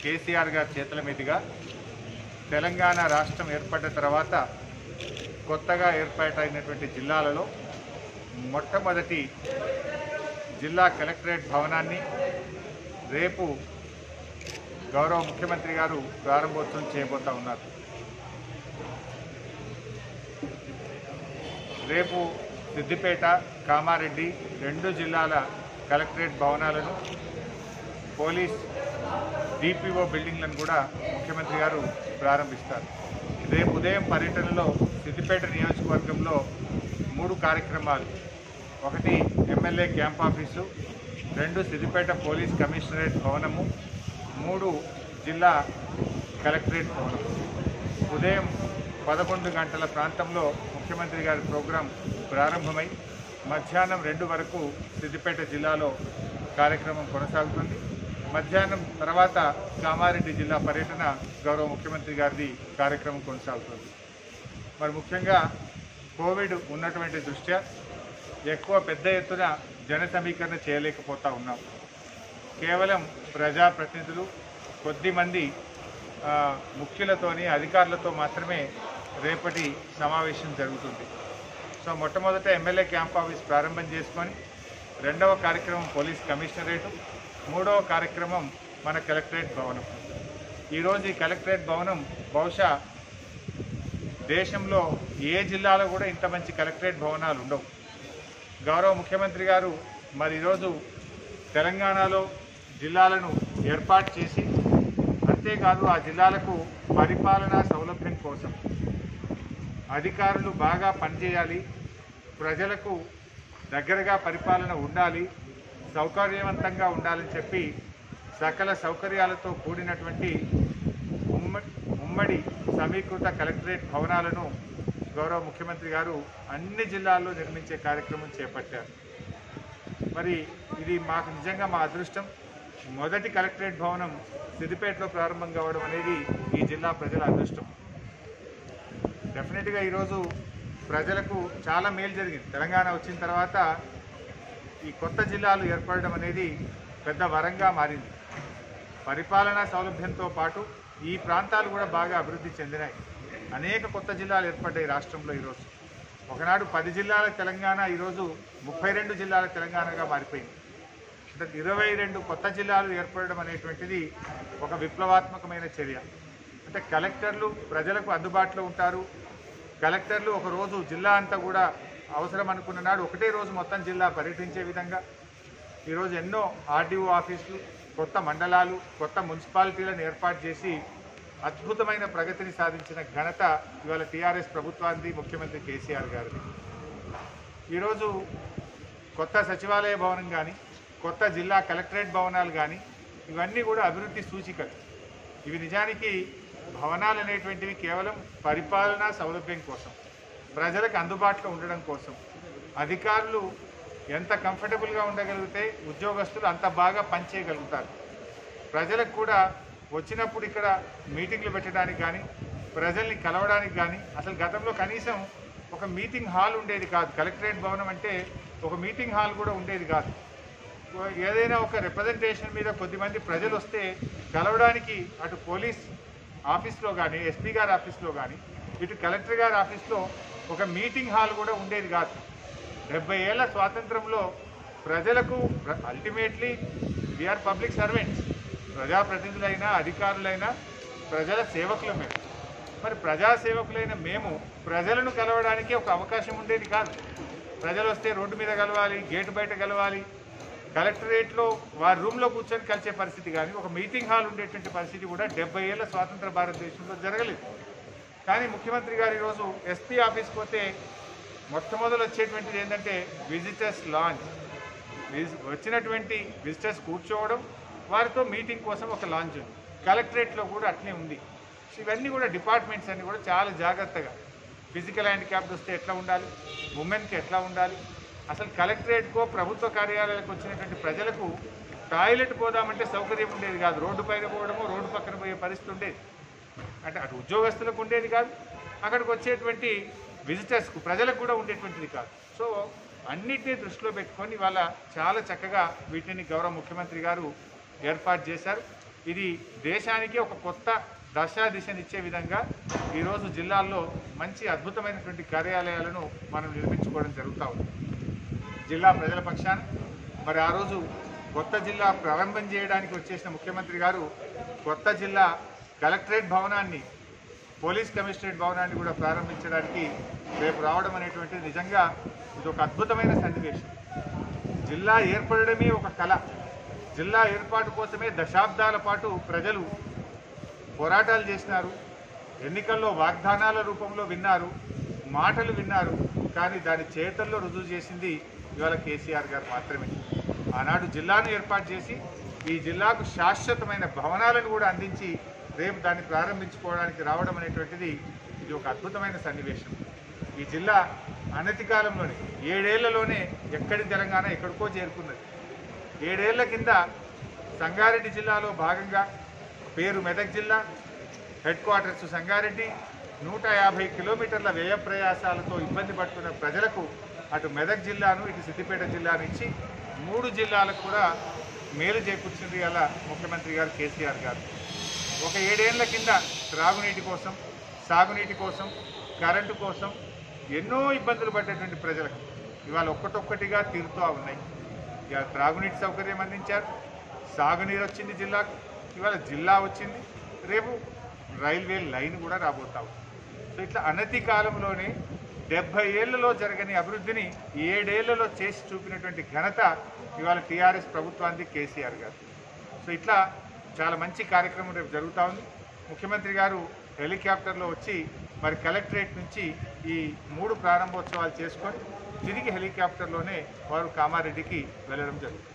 కేసీఆర్ గారి చేతుల మీదుగా తెలంగాణ రాష్ట్రం ఏర్పడిన తర్వాత కొత్తగా ఏర్పాటైనటువంటి జిల్లాలలో మొట్టమొదటి జిల్లా కలెక్టరేట్ భవనాన్ని రేపు గౌరవ ముఖ్యమంత్రి గారు ప్రారంభోత్సవం చేయబోతా ఉన్నారు రేపు సిద్దిపేట కామారెడ్డి రెండు జిల్లాల కలెక్టరేట్ భవనాలను పోలీస్ డిపిఓ బిల్డింగ్లను కూడా ముఖ్యమంత్రి గారు ప్రారంభిస్తారు రేపు ఉదయం పర్యటనలో సిద్దిపేట నియోజకవర్గంలో మూడు కార్యక్రమాలు ఒకటి ఎమ్మెల్యే క్యాంప్ ఆఫీసు రెండు సిద్దిపేట పోలీస్ కమిషనరేట్ భవనము మూడు జిల్లా కలెక్టరేట్ భవనం ఉదయం పదకొండు గంటల ప్రాంతంలో ముఖ్యమంత్రి గారి ప్రోగ్రాం ప్రారంభమై మధ్యాహ్నం రెండు వరకు సిద్దిపేట జిల్లాలో కార్యక్రమం కొనసాగుతుంది మధ్యాహ్నం తర్వాత కామారెడ్డి జిల్లా పర్యటన గౌరవ ముఖ్యమంత్రి గారిది కార్యక్రమం కొనసాగుతుంది మరి ముఖ్యంగా కోవిడ్ ఉన్నటువంటి దృష్ట్యా ఎక్కువ పెద్ద ఎత్తున జన సమీకరణ చేయలేకపోతా ఉన్నాం కేవలం ప్రజాప్రతినిధులు కొద్దిమంది ఆ, ముఖ్యులతోని అధికారులతో మాత్రమే రేపటి సమావేశం జరుగుతుంది సో మొట్టమొదట ఎమ్మెల్యే క్యాంప్ ఆఫీస్ ప్రారంభం చేసుకొని రెండవ కార్యక్రమం పోలీస్ కమిషనరేటు మూడవ కార్యక్రమం మన కలెక్టరేట్ భవనం ఈరోజు ఈ కలెక్టరేట్ భవనం బహుశా దేశంలో ఏ జిల్లాలో కూడా ఇంత మంచి కలెక్టరేట్ భవనాలు ఉండవు గౌరవ ముఖ్యమంత్రి గారు మరి ఈరోజు తెలంగాణలో జిల్లాలను ఏర్పాటు చేసి అంతేకాదు ఆ జిల్లాలకు పరిపాలనా సౌలభ్యం కోసం అధికారులు బాగా పనిచేయాలి ప్రజలకు దగ్గరగా పరిపాలన ఉండాలి సౌకర్యవంతంగా ఉండాలని చెప్పి సకల సౌకర్యాలతో కూడినటువంటి ఉమ్మడి ఉమ్మడి సమీకృత కలెక్టరేట్ భవనాలను గౌరవ ముఖ్యమంత్రి గారు అన్ని జిల్లాల్లో నిర్మించే కార్యక్రమం చేపట్టారు మరి ఇది మాకు నిజంగా మా అదృష్టం మొదటి కలెక్టరేట్ భవనం సిద్దిపేటలో ప్రారంభం కావడం అనేది ఈ జిల్లా ప్రజల అదృష్టం డెఫినెట్గా ఈరోజు ప్రజలకు చాలా మేలు జరిగింది తెలంగాణ వచ్చిన తర్వాత ఈ కొత్త జిల్లాలు ఏర్పడడం అనేది పెద్ద వరంగా మారింది పరిపాలనా సౌలభ్యంతో పాటు ఈ ప్రాంతాలు కూడా బాగా అభివృద్ధి చెందినాయి అనేక కొత్త జిల్లాలు ఏర్పడ్డాయి రాష్ట్రంలో ఈరోజు ఒకనాడు పది జిల్లాల తెలంగాణ ఈరోజు ముప్పై రెండు జిల్లాల తెలంగాణగా మారిపోయింది అంటే ఇరవై రెండు కొత్త జిల్లాలు ఏర్పడడం అనేటువంటిది ఒక విప్లవాత్మకమైన చర్య అంటే కలెక్టర్లు ప్రజలకు అందుబాటులో ఉంటారు కలెక్టర్లు ఒక రోజు జిల్లా అంతా కూడా అవసరం అనుకున్న నాడు ఒకటే రోజు మొత్తం జిల్లా పర్యటించే విధంగా ఈరోజు ఎన్నో ఆర్డీఓ ఆఫీసులు కొత్త మండలాలు కొత్త మున్సిపాలిటీలను ఏర్పాటు చేసి అద్భుతమైన ప్రగతిని సాధించిన ఘనత ఇవాళ టీఆర్ఎస్ ప్రభుత్వానికి ముఖ్యమంత్రి కేసీఆర్ గారిది ఈరోజు కొత్త సచివాలయ భవనం కానీ కొత్త జిల్లా కలెక్టరేట్ భవనాలు కానీ ఇవన్నీ కూడా అభివృద్ధి సూచికలు ఇవి నిజానికి భవనాలు అనేటువంటివి కేవలం పరిపాలనా సౌలభ్యం కోసం ప్రజలకు అందుబాటులో ఉండడం కోసం అధికారులు ఎంత కంఫర్టబుల్గా ఉండగలిగితే ఉద్యోగస్తులు అంత బాగా పనిచేయగలుగుతారు ప్రజలకు కూడా వచ్చినప్పుడు ఇక్కడ మీటింగ్లు పెట్టడానికి కానీ ప్రజల్ని కలవడానికి కానీ అసలు గతంలో కనీసం ఒక మీటింగ్ హాల్ ఉండేది కాదు కలెక్టరేట్ భవనం అంటే ఒక మీటింగ్ హాల్ కూడా ఉండేది కాదు ఏదైనా ఒక రిప్రజెంటేషన్ మీద కొద్దిమంది ప్రజలు వస్తే కలవడానికి అటు పోలీస్ ఆఫీస్లో కానీ ఎస్పీ గారి ఆఫీస్లో కానీ ఇటు కలెక్టర్ గారి ఆఫీస్లో ఒక మీటింగ్ హాల్ కూడా ఉండేది కాదు డెబ్బై ఏళ్ల స్వాతంత్రంలో ప్రజలకు అల్టిమేట్లీ వీఆర్ పబ్లిక్ సర్వెంట్స్ ప్రజాప్రతినిధులైనా అధికారులైనా ప్రజల సేవకులు మేము మరి ప్రజా సేవకులైన మేము ప్రజలను కలవడానికి ఒక అవకాశం ఉండేది కాదు ప్రజలు వస్తే రోడ్డు మీద కలవాలి గేటు బయట కలవాలి కలెక్టరేట్లో వారి రూమ్లో కూర్చొని కలిసే పరిస్థితి కానీ ఒక మీటింగ్ హాల్ ఉండేటువంటి పరిస్థితి కూడా డెబ్బై ఏళ్ళ స్వాతంత్ర భారతదేశంలో జరగలేదు కానీ ముఖ్యమంత్రి గారు ఈరోజు ఎస్పీ ఆఫీస్కి పోతే మొట్టమొదలు వచ్చేటువంటిది ఏంటంటే విజిటర్స్ లాంచ్ విజ్- వచ్చినటువంటి విజిటర్స్ కూర్చోవడం వారితో మీటింగ్ కోసం ఒక లాంచ్ ఉంది కలెక్టరేట్లో కూడా అట్లే ఉంది సో ఇవన్నీ కూడా డిపార్ట్మెంట్స్ అన్ని కూడా చాలా జాగ్రత్తగా ఫిజికల్ హ్యాండిక్యాప్డ్ వస్తే ఎట్లా ఉండాలి ఉమెన్కి ఎట్లా ఉండాలి అసలు కలెక్టరేట్కో ప్రభుత్వ కార్యాలయాలకు వచ్చినటువంటి ప్రజలకు టాయిలెట్ పోదామంటే సౌకర్యం ఉండేది కాదు రోడ్డు పైన పోవడము రోడ్డు పక్కన పోయే పరిస్థితి ఉండేది అంటే అటు ఉద్యోగస్తులకు ఉండేది కాదు అక్కడికి వచ్చేటువంటి విజిటర్స్కు ప్రజలకు కూడా ఉండేటువంటిది కాదు సో అన్నిటినీ దృష్టిలో పెట్టుకొని వాళ్ళ చాలా చక్కగా వీటిని గౌరవ ముఖ్యమంత్రి గారు ఏర్పాటు చేశారు ఇది దేశానికి ఒక కొత్త దశ దిశనిచ్చే విధంగా ఈరోజు జిల్లాల్లో మంచి అద్భుతమైనటువంటి కార్యాలయాలను మనం నిర్మించుకోవడం జరుగుతూ ఉంది జిల్లా ప్రజల పక్షాన మరి ఆ రోజు కొత్త జిల్లా ప్రారంభం చేయడానికి వచ్చేసిన ముఖ్యమంత్రి గారు కొత్త జిల్లా కలెక్టరేట్ భవనాన్ని పోలీస్ కమిషనరేట్ భవనాన్ని కూడా ప్రారంభించడానికి రేపు రావడం అనేటువంటిది నిజంగా ఇది ఒక అద్భుతమైన సన్నివేశం జిల్లా ఏర్పడడమే ఒక కళ జిల్లా ఏర్పాటు కోసమే దశాబ్దాల పాటు ప్రజలు పోరాటాలు చేసినారు ఎన్నికల్లో వాగ్దానాల రూపంలో విన్నారు మాటలు విన్నారు కానీ దాని చేతల్లో రుజువు చేసింది ఇవాళ కేసీఆర్ గారు మాత్రమే ఆనాడు జిల్లాను ఏర్పాటు చేసి ఈ జిల్లాకు శాశ్వతమైన భవనాలను కూడా అందించి రేపు దాన్ని ప్రారంభించుకోవడానికి రావడం అనేటువంటిది ఇది ఒక అద్భుతమైన సన్నివేశం ఈ జిల్లా అనతి కాలంలోనే ఏడేళ్లలోనే ఎక్కడి తెలంగాణ ఎక్కడికో చేరుకున్నది ఏడేళ్ల కింద సంగారెడ్డి జిల్లాలో భాగంగా పేరు మెదక్ జిల్లా హెడ్ క్వార్టర్స్ సంగారెడ్డి నూట యాభై కిలోమీటర్ల వ్యయ ప్రయాసాలతో ఇబ్బంది పడుతున్న ప్రజలకు అటు మెదక్ జిల్లాను ఇటు సిద్దిపేట జిల్లాను ఇచ్చి మూడు జిల్లాలకు కూడా మేలు చేకూర్చింది అలా ముఖ్యమంత్రి గారు కేసీఆర్ గారు ఒక ఏడేళ్ల కింద త్రాగునీటి కోసం సాగునీటి కోసం కరెంటు కోసం ఎన్నో ఇబ్బందులు పడ్డటువంటి ప్రజలకు ఇవాళ ఒక్కటొక్కటిగా తీరుతూ ఉన్నాయి ఇక త్రాగునీటి సౌకర్యం అందించారు సాగునీరు వచ్చింది జిల్లాకు ఇవాళ జిల్లా వచ్చింది రేపు రైల్వే లైన్ కూడా రాబోతా ఉంది సో ఇట్లా అనతి కాలంలోనే డెబ్బై ఏళ్లలో జరగని అభివృద్ధిని ఏడేళ్లలో చేసి చూపినటువంటి ఘనత ఇవాళ టీఆర్ఎస్ ప్రభుత్వానికి కేసీఆర్ గారు సో ఇట్లా చాలా మంచి కార్యక్రమం రేపు జరుగుతూ ఉంది ముఖ్యమంత్రి గారు హెలికాప్టర్లో వచ్చి మరి కలెక్టరేట్ నుంచి ఈ మూడు ప్రారంభోత్సవాలు చేసుకొని తిరిగి హెలికాప్టర్లోనే వారు కామారెడ్డికి వెళ్ళడం జరుగుతుంది